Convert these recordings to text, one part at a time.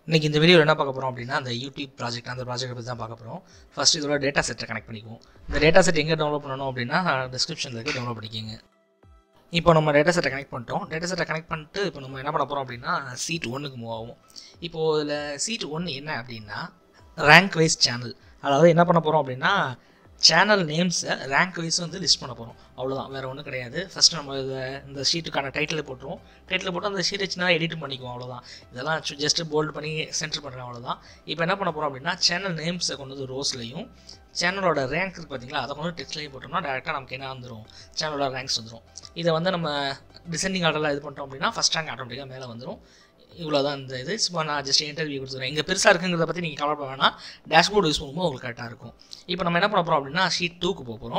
இன்றைக்கி இந்த வீடியோவில் என்ன பார்க்க போகிறோம் அப்படின்னா அந்த யூடியூப் ப்ராஜெக்ட் அந்த ப்ராஜெக்ட் பற்றி தான் பார்க்க போகிறோம் ஃபஸ்ட் இதோட டேட்டா செட்டை கனெக்ட் பண்ணிக்குவோம் இந்த டேட்டா செட் எங்கே டவுன்லோட் பண்ணணும் அப்படின்னா டிஸ்கிரிப்ஷனில் இருக்க டவுன்லோட் பண்ணிக்கோங்க இப்போ நம்ம டேட்டா செட்டை கனெக்ட் பண்ணிட்டோம் டேட்டா செட்டை கனெக்ட் பண்ணிட்டு இப்போ நம்ம என்ன பண்ண போகிறோம் அப்படின்னா சீட் ஒன்றுக்கு மூவ் ஆகும் இப்போது இதில் சீட் ஒன்று என்ன அப்படின்னா ரேங்க் வைஸ் சேனல் அதாவது என்ன பண்ண போகிறோம் அப்படின்னா சேனல் நேம்ஸை ரேங்க் வைஸ் வந்து லிஸ்ட் பண்ண போகிறோம் அவ்வளோதான் வேறு ஒன்றும் கிடையாது ஃபஸ்ட்டு நம்ம இதை இந்த ஷீட்டுக்கான டைட்டில் போட்டுருவோம் டைட்டில் போட்டு அந்த ஷீட்டை சின்ன எடிட் பண்ணிக்குவோம் அவ்வளோதான் இதெல்லாம் ஜஸ்ட் போல்ட் பண்ணி சென்டர் பண்ணுறேன் அவ்வளோதான் இப்போ என்ன பண்ண போகிறோம் அப்படின்னா சேனல் நேம்ஸை கொண்டு வந்து ரோஸ்லையும் சேனலோட ரேங்க் இருக்குது பார்த்தீங்களா அதை கொண்டு டெக்ஸ்ட்லையும் போட்டோம்னா டேரெக்டாக நமக்கு என்ன வந்துடும் சேனலோட ரேங்க்ஸ் வந்துடும் இதை வந்து நம்ம டிசெண்டிங் ஆர்டரில் இது பண்ணிட்டோம் அப்படின்னா ஃபஸ்ட் ரேங்க் ஆட்டோமேட்டிக்காக மேலே வந்துடும் இவ்வளோ தான் இந்த இது சும்மா நான் ஜஸ்ட் இன்டர்வியூ கொடுத்துருவேன் இங்கே பெருசாக இருக்குங்கிறத பற்றி நீங்கள் கவலைப்பட வேணாம் டேஷ்போர்டு யூஸ் பண்ணும்போது உங்களுக்கு கரெக்டாக இருக்கும் இப்போ நம்ம என்ன பண்ண போகிறோம் அப்படின்னா ஷீட் டூக்கு போக போகிறோம்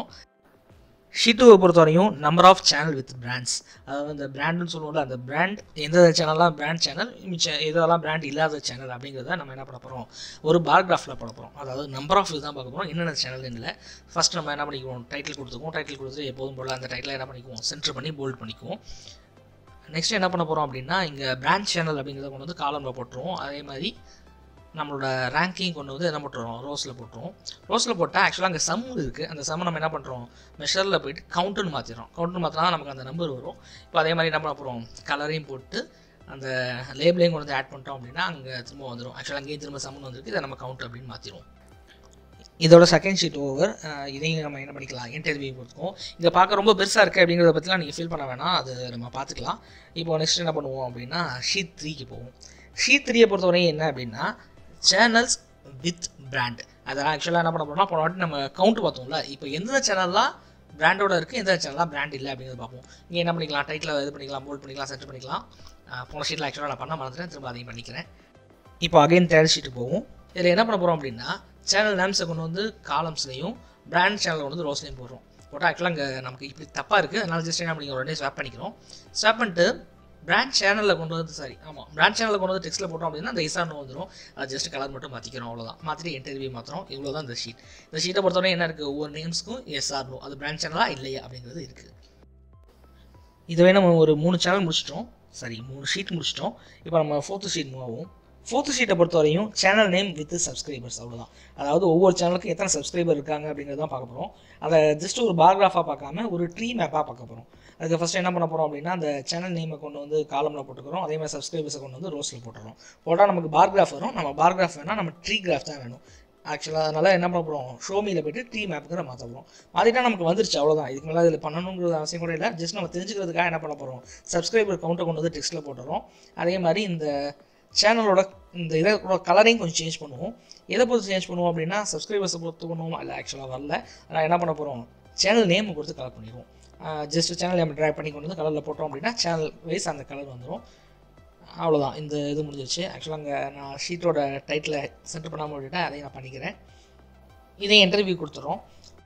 ஷீட் டூவை பொறுத்தவரையும் number of channel with brands அதாவது இந்த பிராண்டுன்னு சொல்லுவோம்ல அந்த பிராண்ட் எந்த சேனல்லாம் பிராண்ட் சேனல் மிச்சம் எதெல்லாம் பிராண்ட் இல்லாத சேனல் அப்படிங்கிறத நம்ம என்ன பண்ண போகிறோம் ஒரு பாராகிராஃபில் பண்ண போகிறோம் அதாவது நம்பர் ஆஃப் இதுதான் பார்க்க போகிறோம் என்னென்ன சேனல் இல்லை ஃபஸ்ட் நம்ம என்ன பண்ணிக்குவோம் டைட்டில் கொடுத்துக்குவோம் டைட்டில் கொடுத்துட்டு எப்போதும் போல் அந்த டைட்டில் என்ன பண்ணிக்குவோம் சென்டர் பண்ணி போல்ட் பண்ணிக்குவோம் நெக்ஸ்ட் என்ன பண்ண போகிறோம் அப்படின்னா இங்கே பிராண்ட் சேனல் அப்படிங்கிறத கொண்டு வந்து காலமில் போட்டுருவோம் அதே மாதிரி நம்மளோட ரேங்கிங் கொண்டு வந்து என்ன பண்ணுறோம் ரோஸில் போட்டுருவோம் ரோஸில் போட்டால் ஆக்சுவலாக அங்கே சம் இருக்குது அந்த சம் நம்ம என்ன பண்ணுறோம் மெஷரில் போயிட்டு கவுண்ட்டுன்னு மாற்றிடுறோம் கவுண்ட்டுன்னு மாற்றினா நமக்கு அந்த நம்பர் வரும் இப்போ அதே மாதிரி என்ன பண்ண போகிறோம் கலரையும் போட்டு அந்த லேபிளையும் கொண்டு வந்து ஆட் பண்ணிட்டோம் அப்படின்னா அங்கே திரும்ப வந்துடும் ஆக்சுவலாக அங்கேயும் திரும்ப சம்மன் வந்திருக்கு இதை நம்ம கவுண்ட் அப்படின்னு மாற்றிடுவோம் இதோட செகண்ட் ஷீட் ஓவர் இதையும் நம்ம என்ன பண்ணிக்கலாம் இன்டர்வியூ கொடுத்துக்கோம் இதை பார்க்க ரொம்ப பெருசாக இருக்குது அப்படிங்கிறத பற்றிலாம் நீங்கள் ஃபீல் பண்ண வேணாம் அது நம்ம பார்த்துக்கலாம் இப்போ நெக்ஸ்ட் என்ன பண்ணுவோம் அப்படின்னா ஷீட் த்ரீக்கு போவோம் ஷீட் த்ரீயை பொறுத்தவரையும் என்ன அப்படின்னா சேனல்ஸ் வித் பிராண்ட் அதை ஆக்சுவலாக என்ன பண்ண போகிறோம்னா போன வாட்டி நம்ம கவுண்ட் பார்த்தோம்ல இப்போ எந்த சேனல்லாம் பிராண்டோட இருக்குது எந்த சேனல்லாம் பிராண்ட் இல்லை அப்படிங்கிறத பார்ப்போம் இங்கே என்ன பண்ணிக்கலாம் டைட்டில் இது பண்ணிக்கலாம் போல்ட் பண்ணிக்கலாம் செட் பண்ணிக்கலாம் போன ஷீட்டில் ஆக்சுவலாக நான் பண்ண மறந்துட்டேன் திரும்ப அதையும் பண்ணிக்கிறேன் இப்போ அகைன் தேர்ட் ஷீட்டு போவோம் இதில் என்ன பண்ண போகிறோம் அப்படின்னா சேனல் நேம்ஸை கொண்டு வந்து காலம்ஸ்லையும் பிராண்ட் சேனல் கொண்டு வந்து ரோஸ்லையும் போடுறோம் போட்டால் ஆக்சுவலாக இங்கே நமக்கு இப்படி தப்பாக இருக்குது அதனால ஜஸ்ட் என்ன பண்ணிக்கிறோம் உடனே ஸ்வாப் பண்ணிக்கிறோம் ஸ்வாப் பண்ணிட்டு பிராண்ட் சேனலில் கொண்டு வந்து சாரி ஆமாம் பிராண்ட் சேனலில் கொண்டு வந்து டெக்ஸ்ட்டில் போட்டோம் அப்படின்னா அந்த இசான்னு வந்துடும் அது ஜஸ்ட் கலர் மட்டும் மாற்றிக்கிறோம் அவ்வளோதான் மாற்றிட்டு இன்டர்வியூ மாத்திரம் இவ்வளோ தான் இந்த ஷீட் இந்த ஷீட்டை பொறுத்தவரை என்ன இருக்குது ஒவ்வொரு நேம்ஸ்க்கும் எஸ்ஆர்னோ அது பிராண்ட் சேனலாக இல்லையா அப்படிங்கிறது இருக்குது இதுவே நம்ம ஒரு மூணு சேனல் முடிச்சிட்டோம் சரி மூணு ஷீட் முடிச்சிட்டோம் இப்போ நம்ம ஃபோர்த்து ஷீட் மூவ் ஆகும் ஃபோர்த்து ஷீட்டை பொறுத்தவரையும் சேனல் நேம் வித் சப்ஸ்கிரைபர்ஸ் அவ்வளோதான் அதாவது ஒவ்வொரு சேனலுக்கும் எத்தனை சப்ஸ்கிரைபர் இருக்காங்க அப்படிங்கிறது தான் பார்க்க போகிறோம் அதை ஜஸ்ட் ஒரு பாராகிராஃபாக பார்க்காம ஒரு ட்ரீ மேப்பாக பார்க்க போகிறோம் அதுக்கு ஃபஸ்ட்டு என்ன பண்ண போகிறோம் அப்படின்னா அந்த சேனல் நேமை கொண்டு வந்து காலமில் போட்டுக்கிறோம் அதே மாதிரி சப்ஸ்கிரைபர்ஸை கொண்டு வந்து ரோஸில் போட்டுறோம் போட்டால் நமக்கு பாராகிராஃப் வரும் நம்ம பாராகிராஃப் வேணால் நம்ம ட்ரீ கிராஃப் தான் வேணும் ஆக்சுவலாக அதனால் என்ன பண்ண போகிறோம் ஷோமியில் போய்ட்டு ட்ரீ மேப்புக்கு மாற்ற போகிறோம் மாற்றிட்டா நமக்கு வந்துருச்சு அவ்வளோதான் இதுக்கு மேலே இதில் பண்ணணுங்கிறது அவசியம் கூட இல்லை ஜஸ்ட் நம்ம தெரிஞ்சுக்கிறதுக்காக என்ன பண்ண போகிறோம் சப்ஸ்கிரைபர் கவுண்ட்டை கொண்டு வந்து டெக்ஸ்ட்டில் போட்டுறோம் அதே மாதிரி இந்த சேனலோட இந்த இதோட கலரையும் கொஞ்சம் சேஞ்ச் பண்ணுவோம் எதை பொறுத்து சேஞ்ச் பண்ணுவோம் அப்படின்னா சப்ஸ்கிரைபர்ஸை பொறுத்து பண்ணுவோம் இல்லை ஆக்சுவலாக வரல ஆனால் என்ன பண்ண போகிறோம் சேனல் நேமை பொறுத்து கலர் பண்ணிடுவோம் ஜஸ்ட் சேனல் நேம் ட்ரை பண்ணி கொண்டு வந்து கலரில் போட்டோம் அப்படின்னா சேனல் வைஸ் அந்த கலர் வந்துடும் அவ்வளோதான் இந்த இது முடிஞ்சிருச்சு ஆக்சுவலாக அங்கே நான் ஷீட்டோட டைட்டில் சென்டர் பண்ணாமல் விட்டுட்டேன் அதையும் நான் பண்ணிக்கிறேன் இதையும் இன்டர்வியூ கொடுத்துறோம்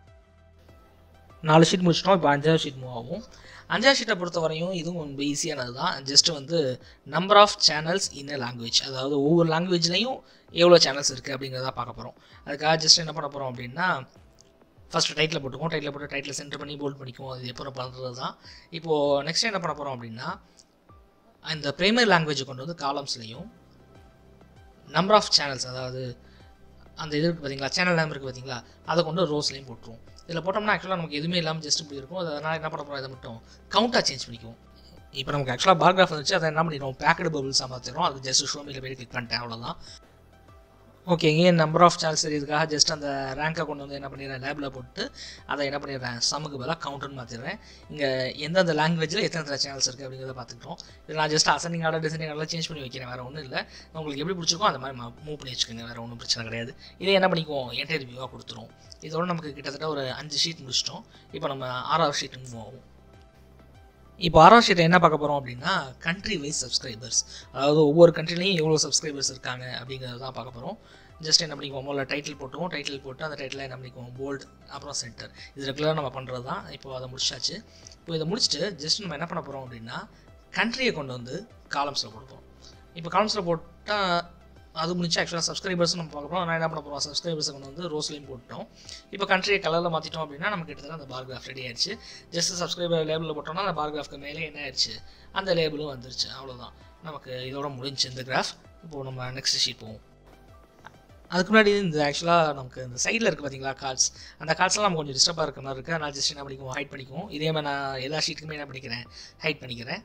நாலு ஷீட் முடிச்சிட்டோம் இப்போ அஞ்சாவது ஷீட் மூவ் ஆகும் அஞ்சாவது ஷீட்டை பொறுத்த வரையும் இதுவும் ரொம்ப ஈஸியானது தான் ஜஸ்ட் வந்து number of channels in language அதாவது ஒவ்வொரு லாங்குவேஜ்லேயும் எவ்வளோ சேனல்ஸ் இருக்குது அப்படிங்கிறத பார்க்க போகிறோம் அதுக்காக ஜஸ்ட் என்ன பண்ண போகிறோம் அப்படின்னா ஃபஸ்ட்டு டைட்டில் போட்டுக்குவோம் டைட்டில் போட்டு டைட்டில் சென்டர் பண்ணி போல்ட் பண்ணிக்குவோம் அது எப்போ பண்ணுறது தான் இப்போது நெக்ஸ்ட் என்ன பண்ண போகிறோம் அப்படின்னா அந்த ப்ரைமரி லாங்குவேஜை கொண்டு வந்து காலம்ஸ்லையும் நம்பர் ஆஃப் சேனல்ஸ் அதாவது அந்த இது இருக்குது பார்த்தீங்களா சேனல் நேம் இருக்குது பார்த்தீங்களா அதை கொண்டு ரோஸ்லையும் போட்டுருவோம் இதில் போட்டோம்னா ஆக்சுவலாக நமக்கு எதுவுமே இல்லாமல் ஜஸ்ட் இப்படி இருக்கும் அதனால் என்ன பண்ண போகிறோம் இதை மட்டும் கவுண்ட்டாக சேஞ்ச் பண்ணிக்குவோம் இப்போ நமக்கு ஆக்சுவலாக பாராகிராஃப் வந்துச்சு அதை என்ன பண்ணிடுவோம் பேக்கடு பபிள்ஸாக மாற்றிடுவோம் அது ஜஸ்ட் ஷோமியில் போய் கிளிக் பண்ணிட்டேன் அவ்வளோதான் ஓகே இங்கே நம்பர் ஆஃப் சேனல்ஸ் இதுக்காக ஜஸ்ட் அந்த ரேங்கை கொண்டு வந்து என்ன பண்ணிடுறேன் லேபில் போட்டு அதை என்ன பண்ணிடுறேன் சமுக்கு பதிலாக கவுண்ட்டுன்னு மாற்றிடுறேன் இங்கே எந்தெந்த லாங்குவேஜில் எத்தனை எத்தனை சேனல்ஸ் இருக்குது அப்படிங்கிறத பார்த்துக்கிட்டோம் இது நான் ஜஸ்ட் அசனிங் ஆர்டர் டிசைனிங் ஆர்டர் சேஞ்ச் பண்ணி வைக்கிறேன் வேறு ஒன்றும் இல்லை உங்களுக்கு எப்படி பிடிச்சிருக்கோ அந்த மாதிரி மூவ் பண்ணி வச்சுக்கோங்க வேறு ஒன்றும் பிரச்சனை கிடையாது இதை என்ன பண்ணிக்குவோம் இன்டர்வியூவாக கொடுத்துரும் இதோட நமக்கு கிட்டத்தட்ட ஒரு அஞ்சு ஷீட் முடிச்சிட்டோம் இப்போ நம்ம ஆறாவது ஷீட் மூவ் ஆகும் இப்போ ஆறாவது ஷீட்டை என்ன பார்க்க போகிறோம் அப்படின்னா கண்ட்ரி வைஸ் சப்ஸ்கிரைபர்ஸ் அதாவது ஒவ்வொரு கண்ட்ரிலையும் எவ்வளோ சப்ஸ்கிரைபர்ஸ் இருக்காங்க அப்படிங்கிறது தான் பார்க்க போகிறோம் ஜஸ்ட் என்ன பண்ணிக்குவோம் முதல்ல டைட்டில் போட்டுவோம் டைட்டில் போட்டு அந்த டைட்டில் என்ன பண்ணிக்குவோம் போல்டு அப்புறம் சென்டர் இது ரெகுலராக நம்ம பண்ணுறது தான் இப்போ அதை முடிச்சாச்சு இப்போ இதை முடிச்சுட்டு ஜஸ்ட் நம்ம என்ன பண்ண போகிறோம் அப்படின்னா கண்ட்ரியை கொண்டு வந்து காலம்ஸில் கொடுப்போம் இப்போ காலம்ஸில் போட்டால் அது முடிச்சு ஆக்சுவலாக சப்ஸ்கிரைபர்ஸ் நம்ம பார்க்க போகிறோம் நான் என்ன பண்ண போகிறோம் சப்ஸ்கிரைபர்ஸை கொண்டு வந்து ரோஸ்லையும் போட்டோம் இப்போ கண்ட்ரியை கலரில் மாற்றிட்டோம் அப்படின்னா நமக்கு கிட்டத்தட்ட அந்த பாராகிராஃப் ரெடி ஆயிடுச்சு ஜஸ்ட் சப்ஸ்கிரைபர் லேபிளில் போட்டோம்னா அந்த பாராகிராஃப்க்கு மேலே என்ன ஆயிடுச்சு அந்த லேபிளும் வந்துருச்சு அவ்வளோதான் நமக்கு இதோட முடிஞ்சு இந்த கிராஃப் இப்போது நம்ம நெக்ஸ்ட் ஷீட் போவோம் அதுக்கு முன்னாடி இந்த ஆக்சுவலாக நமக்கு இந்த சைடில் இருக்குது பார்த்தீங்களா கார்ட்ஸ் அந்த கார்ட்ஸ்லாம் நம்ம கொஞ்சம் டிஸ்டர்பாக இருக்க மாதிரி இருக்குது அதனால் ஜஸ்ட் என்ன பண்ணிக்குவோம் ஹைட் பண்ணிக்குவோம் இதே மாதிரி நான் எல்லா ஷீட்டுக்குமே என்ன பண்ணிக்கிறேன் ஹைட் பண்ணிக்கிறேன்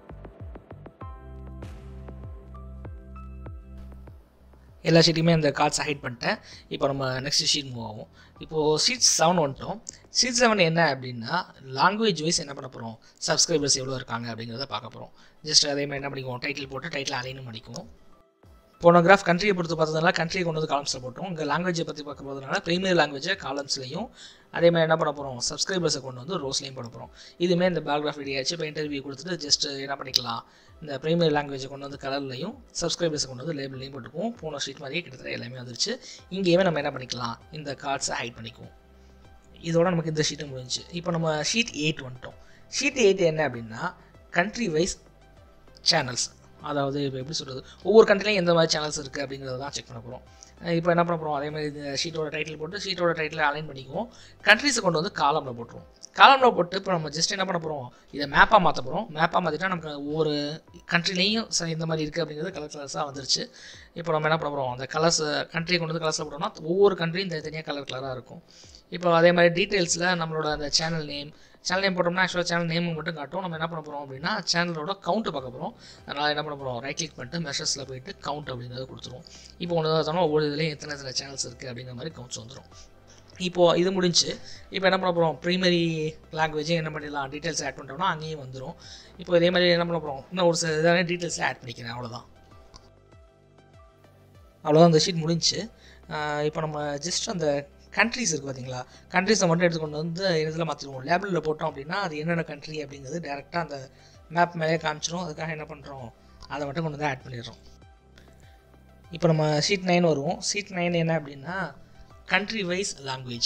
எல்லா ஷீட்டுமே அந்த கார்ட்ஸை ஹைட் பண்ணிட்டேன் இப்போ நம்ம நெக்ஸ்ட் ஷீட் மூவ் ஆகும் இப்போது ஷீட் செவன் வந்துட்டோம் ஷீட் செவன் என்ன அப்படின்னா லாங்குவேஜ் வைஸ் என்ன பண்ண போகிறோம் சப்ஸ்கிரைபர்ஸ் எவ்வளோ இருக்காங்க அப்படிங்கிறத பார்க்க போகிறோம் ஜஸ்ட் அதே மாதிரி என்ன பண்ணிக்குவோம் டைட்டில் போட்டு டைட்டில் அலைனும் பண்ணிக்குவோம் போன கிராஃப் கண்ட்ரியை பொறுத்து பார்த்ததுனால கண்ட்ரியை கொண்டு வந்து காலம்ஸில் போட்டோம் இங்கே லாங்குவேஜை பற்றி பார்க்க போகிறதுனால ப்ரீமியர் லாங்குவேஜை காலம்ஸ்லையும் அதே மாதிரி என்ன பண்ண போகிறோம் சப்ஸ்கிரைபர்ஸை கொண்டு வந்து ரோஸ்லையும் பண்ண போகிறோம் இதுவுமே இந்த பேக்ராஃப் ரெடி ஆச்சு இப்போ இன்டர்வியூ கொடுத்துட்டு ஜஸ்ட் என்ன பண்ணிக்கலாம் இந்த ப்ரீமியர் லாங்குவேஜை கொண்டு வந்து கலர்லையும் சப்ஸ்கிரைபர்ஸை கொண்டு வந்து லேபிள்லையும் போட்டுக்குவோம் போன ஷீட் மாதிரியே கிட்டத்தட்ட எல்லாமே வந்துருச்சு இங்கேயுமே நம்ம என்ன பண்ணிக்கலாம் இந்த கார்ட்ஸை ஹைட் பண்ணிக்குவோம் இதோட நமக்கு இந்த ஷீட்டு முடிஞ்சுச்சு இப்போ நம்ம ஷீட் எயிட் வந்துட்டோம் ஷீட் எயிட் என்ன அப்படின்னா கண்ட்ரி வைஸ் சேனல்ஸ் அதாவது இப்போ எப்படி சொல்கிறது ஒவ்வொரு கண்ட்ரிலையும் எந்த மாதிரி சேனல்ஸ் இருக்குது அப்படிங்கிறத தான் செக் பண்ண போகிறோம் இப்போ என்ன பண்ண போகிறோம் அதே மாதிரி இந்த ஷீட்டோட டைட்டில் போட்டு ஷீட்டோட டைட்டில் அலைன் பண்ணிக்குவோம் கண்ட்ரிஸை கொண்டு வந்து காலமில் போட்டுருவோம் காலமில் போட்டு இப்போ நம்ம ஜஸ்ட் என்ன பண்ண போகிறோம் இதை மேப்பாக மாற்ற போகிறோம் மேப்பாக மாற்றிட்டா நமக்கு ஒவ்வொரு கண்ட்ரிலையும் இந்த மாதிரி இருக்குது அப்படிங்கிறது கலர் கலர்ஸாக வந்துருச்சு இப்போ நம்ம என்ன பண்ண போகிறோம் அந்த கலர்ஸ் கண்ட்ரியை கொண்டு வந்து கலர்ஸில் போட்டோம்னா ஒவ்வொரு கண்ட்ரியும் தனித்தனியாக கலர் கலராக இருக்கும் இப்போ அதே மாதிரி டீட்டெயில்ஸில் நம்மளோட அந்த சேனல் நேம் சேனல் நேம் போட்டோம்னா ஆக்சுவலாக சேனல் நேம் மட்டும் காட்டும் நம்ம என்ன பண்ண போகிறோம் அப்படின்னா சேனலோட கவுண்ட்டு பார்க்க போகிறோம் அதனால் என்ன பண்ண போகிறோம் ரைட் கிளிக் பண்ணிட்டு மெஷர்ஸில் போயிட்டு கவுண்ட் அப்படிங்கிறத கொடுத்துருவோம் இப்போ ஒன்று தான் ஒவ்வொரு இதுலேயும் எத்தனை எத்தனை சேனல்ஸ் இருக்குது அப்படிங்கிற மாதிரி கவுண்ட்ஸ் வந்துடும் இப்போது இது முடிஞ்சு இப்போ என்ன பண்ண போகிறோம் ப்ரைமரி லாங்குவேஜே என்ன பண்ணிடலாம் டீட்டெயில்ஸ் ஆட் பண்ணிட்டோம்னா அங்கேயும் வந்துடும் இப்போ இதே மாதிரி என்ன பண்ண போகிறோம் இன்னும் ஒரு சில இதான டீட்டெயில்ஸில் ஆட் பண்ணிக்கிறேன் அவ்வளோதான் அவ்வளோதான் அந்த ஷீட் முடிஞ்சு இப்போ நம்ம ஜஸ்ட் அந்த கண்ட்ரிஸ் இருக்குது பார்த்தீங்களா கண்ட்ரிஸை மட்டும் எடுத்துக்கொண்டு வந்து இதில் மாற்றிடுவோம் லேபிளில் போட்டோம் அப்படின்னா அது என்னென்ன கண்ட்ரி அப்படிங்கிறது டேரெக்டாக அந்த மேப் மேலே காமிச்சிடும் அதுக்காக என்ன பண்ணுறோம் அதை மட்டும் கொண்டு வந்து ஆட் பண்ணிடுறோம் இப்போ நம்ம சீட் நைன் வருவோம் சீட் நைன் என்ன அப்படின்னா கண்ட்ரி வைஸ் லாங்குவேஜ்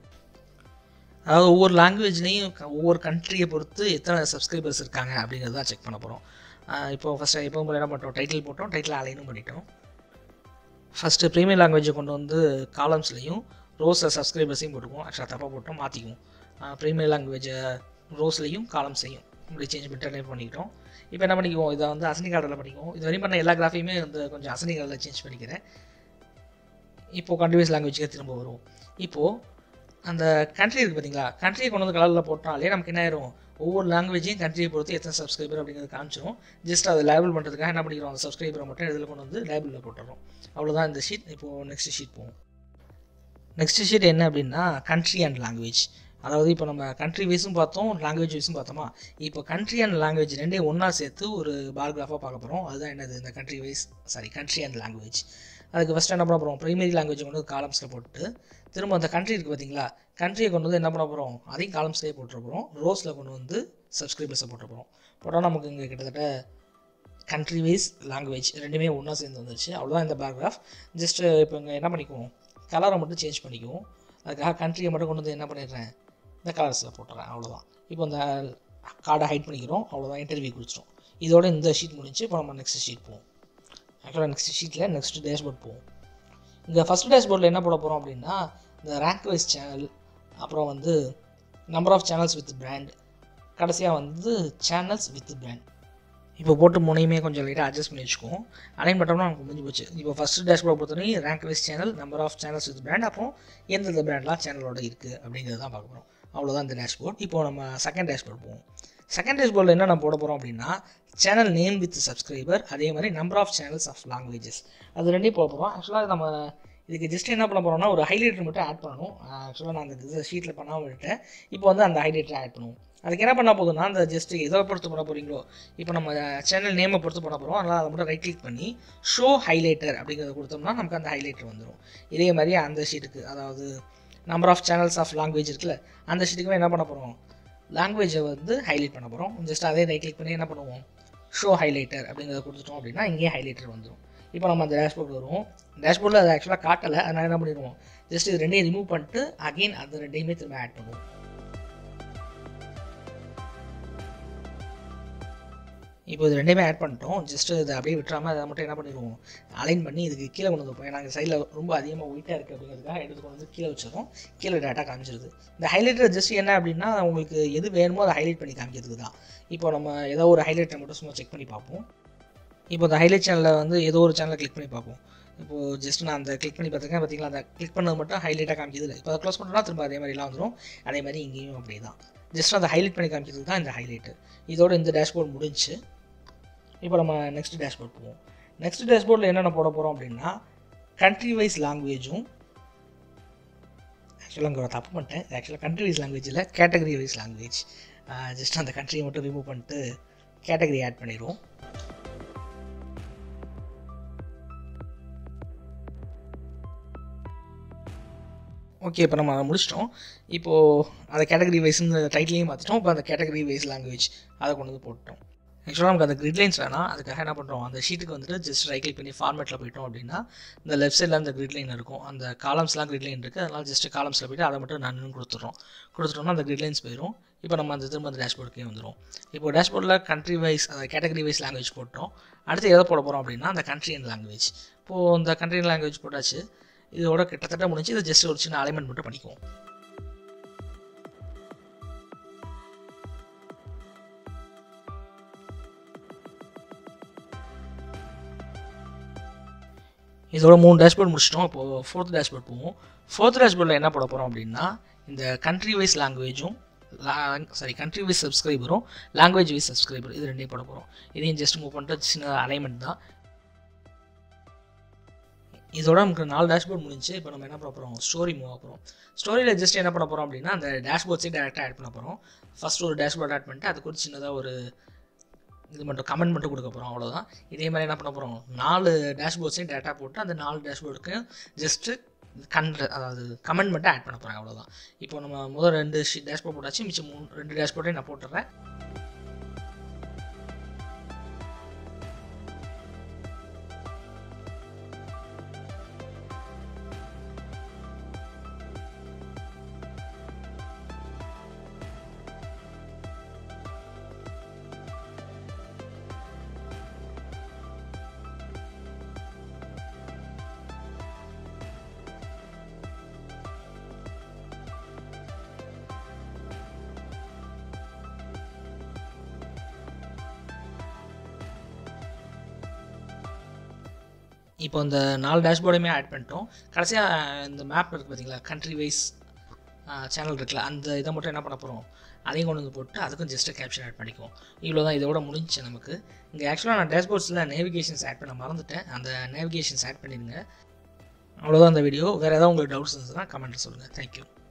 அதாவது ஒவ்வொரு லாங்குவேஜ்லேயும் ஒவ்வொரு கண்ட்ரியை பொறுத்து எத்தனை சப்ஸ்கிரைபர்ஸ் இருக்காங்க அப்படிங்கிறது தான் செக் பண்ண போகிறோம் இப்போ ஃபஸ்ட்டு இப்போ என்ன பண்ணிட்டோம் டைட்டில் போட்டோம் டைட்டில் அலைனும் பண்ணிட்டோம் ஃபஸ்ட்டு ப்ரீமியர் லாங்குவேஜை கொண்டு வந்து காலம்ஸ்லையும் ரோஸில் சப்ஸ்கிரைபர்ஸையும் போட்டுக்குவோம் ஆக்சுவலாக தப்பாக போட்டோம் மாற்றிக்குவோம் ப்ரீமியர் லாங்குவேஜை ரோஸ்லையும் காலம்ஸையும் இப்படி சேஞ்ச் பண்ணிட்டு டைப் பண்ணிக்கிட்டோம் இப்போ என்ன பண்ணிக்குவோம் இதை வந்து அசனி கார்டில் பண்ணிக்குவோம் இது வரையும் பண்ண எல்லா கிராஃபையுமே வந்து கொஞ்சம் அசனி கார்டில் சேஞ்ச் பண்ணிக்கிறேன் இப்போது கண்டினியூஸ் லாங்குவேஜுக்கு திரும்ப வரும் இப்போது அந்த கண்ட்ரி இருக்குது பார்த்தீங்களா கண்ட்ரியை கொண்டு வந்து கலரில் போட்டாலே நமக்கு என்ன ஆயிரும் ஒவ்வொரு லாங்குவேஜையும் கண்ட்ரியை பொறுத்து எத்தனை சப்ஸ்கிரைபர் அப்படிங்கிறது காமிச்சிரும் ஜஸ்ட் அதை லேபிள் பண்ணுறதுக்காக என்ன பண்ணிக்கிறோம் அந்த சப்ஸ்கிரைபரை மட்டும் இதில் கொண்டு வந்து லேபிளில் போட்டுறோம் அவ்வளோதான் இந்த ஷீட் இப்போது நெக்ஸ்ட் ஷீட் போவோம் நெக்ஸ்ட் ஷீட் என்ன அப்படின்னா கண்ட்ரி அண்ட் லாங்குவேஜ் அதாவது இப்போ நம்ம கண்ட்ரி வைஸும் பார்த்தோம் லாங்குவேஜ் வைஸும் பார்த்தோமா இப்போ கண்ட்ரி அண்ட் லாங்குவேஜ் ரெண்டே ஒன்றா சேர்த்து ஒரு பாரகிராஃபாக பார்க்க போகிறோம் அதுதான் என்னது இந்த country wise sorry country and language அதுக்கு ஃபஸ்ட்டு என்ன பண்ண போகிறோம் ப்ரைமரி லாங்குவேஜ் கொண்டு வந்து காலம்ஸில் போட்டு திரும்ப அந்த கண்ட்ரி இருக்குது பார்த்தீங்களா கண்ட்ரியை கொண்டு வந்து என்ன பண்ண போகிறோம் அதையும் காலம்ஸ்லேயே போட்டுற போகிறோம் ரோஸில் கொண்டு வந்து சப்ஸ்கிரைபர்ஸை போட்டுற போகிறோம் போட்டால் நமக்கு இங்கே கிட்டத்தட்ட கண்ட்ரி வைஸ் லாங்குவேஜ் ரெண்டுமே ஒன்றா சேர்ந்து வந்துருச்சு அவ்வளோதான் இந்த பேராகிராஃப் ஜஸ்ட்டு இப்போ இங்கே என்ன பண்ணிக்குவோம் கலரை மட்டும் சேஞ்ச் பண்ணிக்குவோம் அதுக்காக கண்ட்ரியை மட்டும் கொண்டு வந்து என்ன பண்ணிடுறேன் இந்த கலர்ஸில் போட்டுறேன் அவ்வளோதான் இப்போ இந்த கார்டை ஹைட் பண்ணிக்கிறோம் அவ்வளோதான் இன்டர்வியூ கொடுத்துரும் இதோட இந்த ஷீட் முடிஞ்சு இப்போ நம்ம நெக்ஸ்ட் ஷீட் போவோம் ஆக்சுவலாக நெக்ஸ்ட் ஷீட்டில் நெக்ஸ்ட் டேஷ்போர்ட் போவோம் இங்கே ஃபஸ்ட் டேஷ்போர்டில் என்ன போட போகிறோம் அப்படின்னா இந்த ரேங்க் வைஸ் சேனல் அப்புறம் வந்து number of channels with brand கடைசியாக வந்து சேனல்ஸ் வித் பிராண்ட் இப்போ போட்டு முனையுமே கொஞ்சம் லைட்டாக அட்ஜஸ்ட் பண்ணி வச்சுக்குவோம் அலைன் பண்ணோம்னா நமக்கு முடிஞ்சு போச்சு இப்போ ஃபஸ்ட்டு டேஷ்போர்ட் பொறுத்தவரை rank wise channel number of channels with brand அப்புறம் எந்தெந்த பிராண்ட்லாம் சேனலோட இருக்குது அப்படிங்கிறது தான் பார்க்க போகிறோம் அவ்வளோதான் இந்த டேஷ்போர்ட் இப்போ நம்ம செகண்ட் டேஷ்போர்ட் போவோம் செகண்ட் டேஷ்போர்டில் என்ன நம்ம போட போகிறோம் அப்படின்னா சேனல் நேம் வித் சப்ஸ்கிரைபர் அதே மாதிரி number of channels of languages அது ரெண்டையும் போட போகிறோம் ஆக்சுவலாக நம்ம இதுக்கு ஜஸ்ட் என்ன பண்ண போகிறோம்னா ஒரு ஹைலைட்டர் மட்டும் ஆட் பண்ணணும் ஆக்சுவலாக நான் அந்த ஷீட்டில் பண்ணாமல் விட்டேன் இப்போ வந்து அந்த ஹைலைட்டர் ஆட் பண்ணுவோம் அதுக்கு என்ன பண்ண போதும்னா அந்த ஜஸ்ட் எதை பொறுத்து பண்ண போகிறீங்களோ இப்போ நம்ம சேனல் நேமை பொறுத்து பண்ண போகிறோம் அதனால் அதை மட்டும் ரைட் கிளிக் பண்ணி ஷோ ஹைலைட்டர் அப்படிங்கிறத கொடுத்தோம்னா நமக்கு அந்த ஹைலைட்டர் வந்துடும் இதே மாதிரி அந்த ஷீட்டுக்கு அதாவது number of channels of language இருக்குல்ல அந்த ஷீட்டுக்குமே என்ன பண்ண போகிறோம் லாங்குவேஜை வந்து ஹைலைட் பண்ண போகிறோம் ஜஸ்ட் அதே ரைட் கிளிக் பண்ணி என்ன பண்ணுவோம் ஷோ ஹைலைட்டர் அப்படிங்கிறத கொடுத்துட்டோம் அப்படின்னா இங்கேயே ஹைலைட்டர் வந்துடும் இப்போ நம்ம அந்த டேஷ்போர்ட் வருவோம் டேஷ்போர்டில் அதை ஆக்சுவலாக காட்டலை அதனால் என்ன பண்ணிடுவோம் ஜஸ்ட் இது ரெண்டையும் ரிமூவ் பண்ணிட்டு அகெயின் அந்த ரெண்டையுமே திரும்ப ஆட் பண்ணுவோம் இப்போ இது ரெண்டையுமே ஆட் பண்ணிட்டோம் ஜஸ்ட் இதை அப்படியே விட்டுறாமல் அதை மட்டும் என்ன பண்ணிடுவோம் அலைன் பண்ணி இதுக்கு கீழே கொண்டு வந்துப்போம் ஏன்னா அந்த சைடில் ரொம்ப அதிகமாக ஒயிட்டாக இருக்குது அப்படிங்கிறதுக்காக எடுத்து கொண்டு வந்து கீழே வச்சிடும் கீழே டேட்டா காமிச்சிருது இந்த ஹைலைட்டர் ஜஸ்ட் என்ன அப்படின்னா உங்களுக்கு எது வேணுமோ அதை ஹைலைட் பண்ணி காமிக்கிறதுக்கு தான் இப்போ நம்ம ஏதோ ஒரு ஹைலைட்டர் மட்டும் சும்மா செக் பண்ணி பார்ப்போம் இப்போ அந்த ஹைலைட் சேனலில் வந்து ஏதோ ஒரு சேனலை கிளிக் பண்ணி பார்ப்போம் இப்போது ஜஸ்ட் நான் அந்த கிளிக் பண்ணி பார்த்துருக்கேன் பார்த்தீங்களா அந்த கிளிக் பண்ணது மட்டும் ஹைலைட்டாக காமிக்குது இல்லை இப்போ அதை க்ளோஸ் பண்ணுறோம்னா திரும்ப அதே மாதிரிலாம் வந்துடும் அதே மாதிரி இங்கேயும் அப்படி தான் ஜஸ்ட் அந்த ஹைலைட் பண்ணி காமிக்கிறது தான் இந்த ஹைலைட்டு இதோட இந்த டேஷ்போர்ட் முடிஞ்சு இப்போ நம்ம நெக்ஸ்ட் டேஷ்போர்ட் போவோம் நெக்ஸ்ட் டேஷ்போர்டில் என்னென்ன போட போகிறோம் அப்படின்னா கண்ட்ரி வைஸ் லாங்குவேஜும் ஆக்சுவலாக அங்கே தப்பு பண்ணிட்டேன் ஆக்சுவலாக கண்ட்ரி வைஸ் லாங்குவேஜில் கேட்டகரி வைஸ் லாங்குவேஜ் ஜஸ்ட் அந்த கண்ட்ரியை மட்டும் ரிமூவ் பண்ணிட்டு கேட்டகரி ஆட் பண்ணிடுவோம் ஓகே இப்போ நம்ம அதை முடிச்சிட்டோம் இப்போது அதை கேட்டகரி வைஸ் இந்த டைட்டிலையும் மாற்றிட்டோம் இப்போ அந்த கேட்டகரி வைஸ் லாங்குவேஜ் அதை கொண்டு வந்து போட்டோம் ஆக்சுவலாக நமக்கு அந்த கிரிட்லைன்ஸ் வேணாம் அதுக்காக என்ன பண்ணுறோம் அந்த ஷீட்டுக்கு வந்துட்டு ஜஸ்ட் ரைட் கிளிக் பண்ணி ஃபார்மேட்டில் போயிட்டோம் அப்படின்னா இந்த லெஃப்ட் சைடில் அந்த கிரிட்லைன் இருக்கும் அந்த காலம்ஸ்லாம் கிரிட்லைன் இருக்குது அதனால் ஜஸ்ட் காலம்ஸில் போய்ட்டு அதை மட்டும் நான் கொடுத்துட்றோம் கொடுத்துட்டோம்னா அந்த கிரிட்லைன்ஸ் போயிடும் இப்போ நம்ம அந்த திரும்ப அந்த டேஷ்போர்டுக்கே வந்துடும் இப்போ டேஷ்போர்டில் கண்ட்ரி வைஸ் அதை கேட்டகரி வைஸ் லாங்குவேஜ் போட்டோம் அடுத்து எதை போட போகிறோம் அப்படின்னா அந்த கண்ட்ரி அண்ட் லாங்குவேஜ் இப்போது இந்த கண்ட்ரி அண்ட் லாங்குவேஜ் போட்டாச்சு இதோட கிட்டத்தட்ட முடிஞ்சு இதை ஜஸ்ட் ஒரு சின்ன அலைன்மெண்ட் மட்டும் பண்ணிக்குவோம் இதோட மூணு டேஷ்போர்ட் முடிச்சிட்டோம் இப்போது ஃபோர்த் டேஷ்போர்ட் போவோம் ஃபோர்த் டேஷ்போர்டில் என்ன போட போகிறோம் அப்படின்னா இந்த கண்ட்ரி வைஸ் லாங்குவேஜும் சாரி கண்ட்ரி வைஸ் சப்ஸ்கிரைபரும் லாங்குவேஜ் வைஸ் சப்ஸ்கிரைபர் இது ரெண்டையும் போட போகிறோம் இதையும் ஜஸ்ட் மூவ் பண்ணிட்டு சின்ன அலைன்மெண்ட் தான் இதோட நமக்கு நாலு டேஷ்போர்ட் முடிஞ்சு இப்போ நம்ம என்ன பண்ண போகிறோம் ஸ்டோரி மூவ் போகிறோம் ஸ்டோரியில் ஜஸ்ட் என்ன பண்ண போகிறோம் அப்படின்னா அந்த டேஷ்போர்ட்ஸே டேரெக்டாக ஆட் பண்ண போகிறோம் ஃபஸ்ட் ஒரு டேஷ்போர்ட் ஆட் பண்ணிட்டு அதுக்கு ஒரு சின்னதாக ஒரு இது மட்டும் கமெண்ட் மட்டும் கொடுக்க போகிறோம் அவ்வளோதான் இதே மாதிரி என்ன பண்ண போகிறோம் நாலு டேஷ்போர்ட்ஸையும் டேட்டா போட்டு அந்த நாலு டேஷ்போர்டுக்கு ஜஸ்ட்டு கண் அதாவது கமெண்ட் மட்டும் ஆட் பண்ண போகிறாங்க அவ்வளோதான் இப்போ நம்ம முதல் ரெண்டு ஷீட் டேஷ்போர்ட் போட்டாச்சு மிச்சம் மூணு ரெண்டு டேஷ்போர்ட்டையும் நான் போட்டுறேன் இப்போ இந்த நாலு டேஷ்போர்டையுமே ஆட் பண்ணிட்டோம் கடைசியாக இந்த மேப் இருக்குது பார்த்தீங்களா கண்ட்ரி வைஸ் சேனல் இருக்குல்ல அந்த இதை மட்டும் என்ன பண்ண போகிறோம் அதையும் கொண்டு வந்து போட்டு அதுக்கும் ஜஸ்ட்டு கேப்ஷன் ஆட் பண்ணிக்குவோம் இவ்வளோ தான் இதோட முடிஞ்சு நமக்கு இங்கே ஆக்சுவலாக நான் டேஷ்போர்ட்ஸில் நேவிகேஷன்ஸ் ஆட் பண்ண மறந்துட்டேன் அந்த நேவிகேஷன்ஸ் ஆட் பண்ணிடுங்க அவ்வளோதான் அந்த வீடியோ வேறு ஏதாவது உங்களுக்கு டவுட்ஸ் இருந்ததுன்னா கமெண்ட்டில் சொல்லுங்கள் தேங்க்யூ